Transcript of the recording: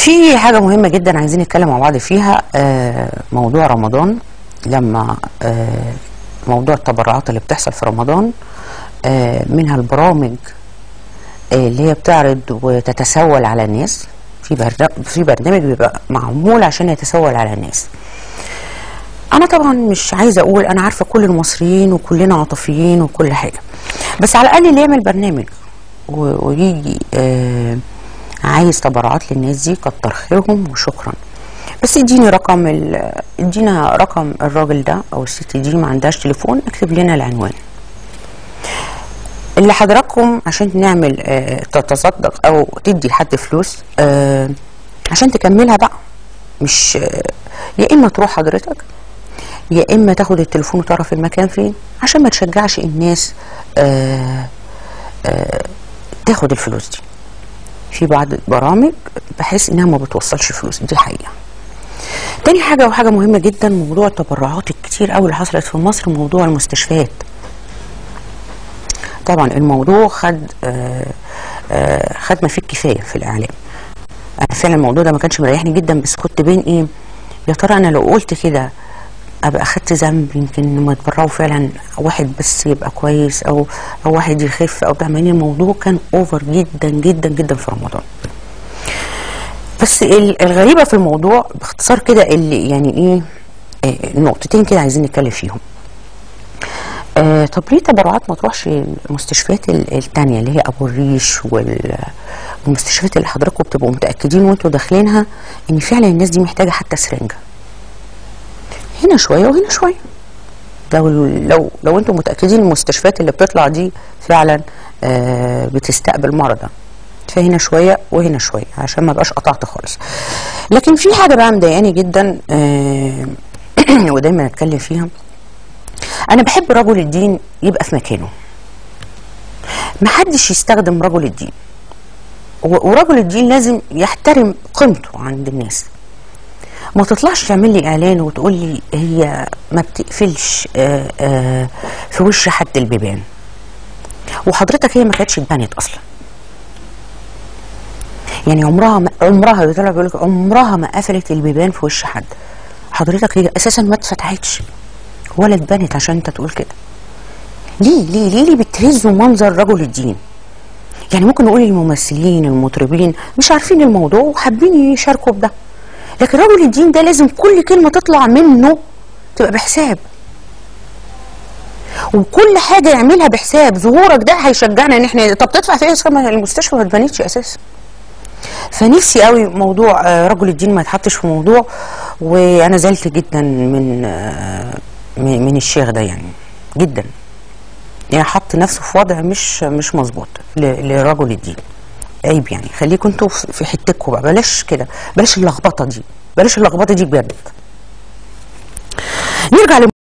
في حاجة مهمة جدا عايزين نتكلم مع بعض فيها آه، موضوع رمضان لما آه، موضوع التبرعات اللي بتحصل في رمضان آه، منها البرامج آه، اللي هي بتعرض وتتسول على الناس في برنامج في برنامج بيبقى معمول عشان يتسول على الناس انا طبعا مش عايزه اقول انا عارفه كل المصريين وكلنا عاطفيين وكل حاجه بس على الاقل اللي يعمل برنامج و- ويجي آه عايز تبرعات للناس دي كتر خيرهم وشكرا بس اديني رقم ال- ادينا رقم الراجل ده او الست دي ما عندهاش تليفون اكتب لنا العنوان اللي حضراتكم عشان نعمل آه تتصدق او تدي لحد فلوس آه عشان تكملها بقى مش آه يا اما تروح حضرتك يا اما تاخد التليفون وتعرف المكان فين عشان ما تشجعش الناس آه آه تاخد الفلوس دي في بعض البرامج بحس انها ما بتوصلش فلوس دي حقيقه تاني حاجه وحاجه مهمه جدا موضوع التبرعات الكتير قوي اللي حصلت في مصر موضوع المستشفيات طبعا الموضوع خد آه آه خد ما فيه الكفايه في الاعلام انا فعلا الموضوع ده ما كانش مريحني جدا بس كنت بين ايه يا ترى انا لو قلت كده ابقى اخدت ذنب يمكن لما يتبرعوا فعلا واحد بس يبقى كويس او او واحد يخف او تعمل الموضوع كان اوفر جدا جدا جدا في رمضان بس ال- الغريبه في الموضوع باختصار كده اللي يعني ايه آه، نقطتين كده عايزين نتكلم فيهم آه طب ليه تبرعات ما تروحش المستشفيات ال- التانية اللي هي ابو الريش وال- والمستشفيات اللي حضراتكم بتبقوا متاكدين وانتوا داخلينها ان فعلا الناس دي محتاجه حتى سرنجه هنا شويه وهنا شويه لو لو لو انتم متاكدين المستشفيات اللي بتطلع دي فعلا آه بتستقبل مرضى فهنا شويه وهنا شويه عشان ما بقاش قطعت خالص لكن في حاجه بقى مضايقاني جدا آه ودايما اتكلم فيها انا بحب رجل الدين يبقى في مكانه محدش يستخدم رجل الدين و- ورجل الدين لازم يحترم قيمته عند الناس ما تطلعش تعمل لي اعلان وتقول لي هي ما بتقفلش آه، آه، في وش حد البيبان وحضرتك هي ما كانتش اتبنت اصلا يعني عمرها ما عمرها بيطلع بيقول لك عمرها ما قفلت البيبان في وش حد حضرتك هي اساسا ما اتفتحتش ولا اتبنت عشان انت تقول كده ليه ليه ليه ليه بتهزوا منظر رجل الدين يعني ممكن نقول الممثلين المطربين مش عارفين الموضوع وحابين يشاركوا بده لكن رجل الدين ده لازم كل كلمة تطلع منه تبقى بحساب وكل حاجة يعملها بحساب ظهورك ده هيشجعنا ان احنا طب تدفع في ايه أصلاً ما المستشفى ما اتبنتش اساسا فنفسي قوي موضوع آه، رجل الدين ما يتحطش في موضوع وانا زعلت جدا من آه، من من الشيخ ده يعني جدا يعني حط نفسه في وضع مش مش مظبوط ل- لرجل الدين عيب يعني خليكم انتوا في في حتتكم بقى بلاش كده بلاش اللخبطه دي بلاش اللخبطه دي بجد نرجع